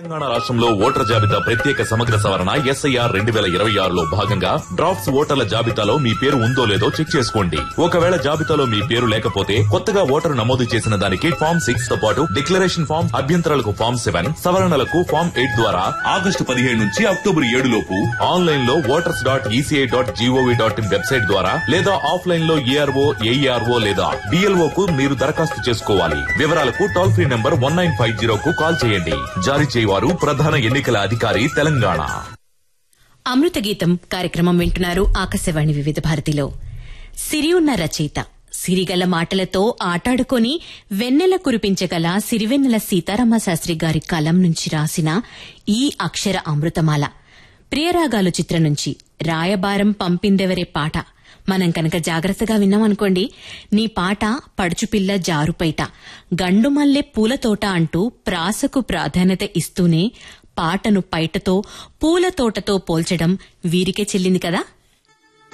తెలంగాణ రాష్ట్రంలో ఓటర్ జాబితా ప్రత్యేక సమగ్ర సవరణ ఎస్ఐఆర్ రెండు వేల ఇరవై ఆరులో భాగంగా డ్రాఫ్ట్స్ ఓటర్ల జాబితాలో మీ పేరు ఉందో లేదో చెక్ చేసుకోండి ఒకవేళ జాబితాలో మీ పేరు లేకపోతే కొత్తగా ఓటరు నమోదు చేసిన దానికి ఫామ్ సిక్స్ తో పాటు డిక్లరేషన్ ఫామ్ అభ్యంతరాలకు ఫామ్ సెవెన్ సవరణలకు ఫామ్ ఎయిట్ ద్వారా ఆగస్టు పదిహేడు నుంచి అక్టోబర్ ఏడు లోపు ఆన్లైన్ లో voters dot ECI dot GOV dot in website ద్వారా లేదా ఆఫ్లైన్ లో ఏఆర్ఓ ఏఈఆర్ఓ లేదా డిఎల్ఓ కు మీరు దరఖాస్తు చేసుకోవాలి వివరాలకు toll free number one nine five zero కు కాల్ చేయండి జారీ చేయవారు ప్రధాన ఎన్నికల అధికారి తెలంగాణ అమృత గీతం కార్యక్రమం వింటున్నారు ఆకాశవాణి వివిధ భారతిలో సిరి ఉన్న రచయిత సిరిగల మాటలతో ఆటాడుకొని వెన్నెల కురిపించగల సిరివెన్నెల సీతారామ శాస్త్రి గారి కలం నుంచి రాసిన ఈ అక్షర అమృతమాల ప్రియరాగాలు చిత్రం నుంచి రాయబారం పంపిందెవరే పాట మనం కనుక జాగ్రత్తగా విన్నామనుకోండి నీ పాట పడుచుపిల్ల జారుపైట గండుమల్లె పూలతోట అంటూ ప్రాసకు ప్రాధాన్యత ఇస్తూనే పాటను పైటతో పూల తోటతో పోల్చడం వీరికే చెల్లింది కదా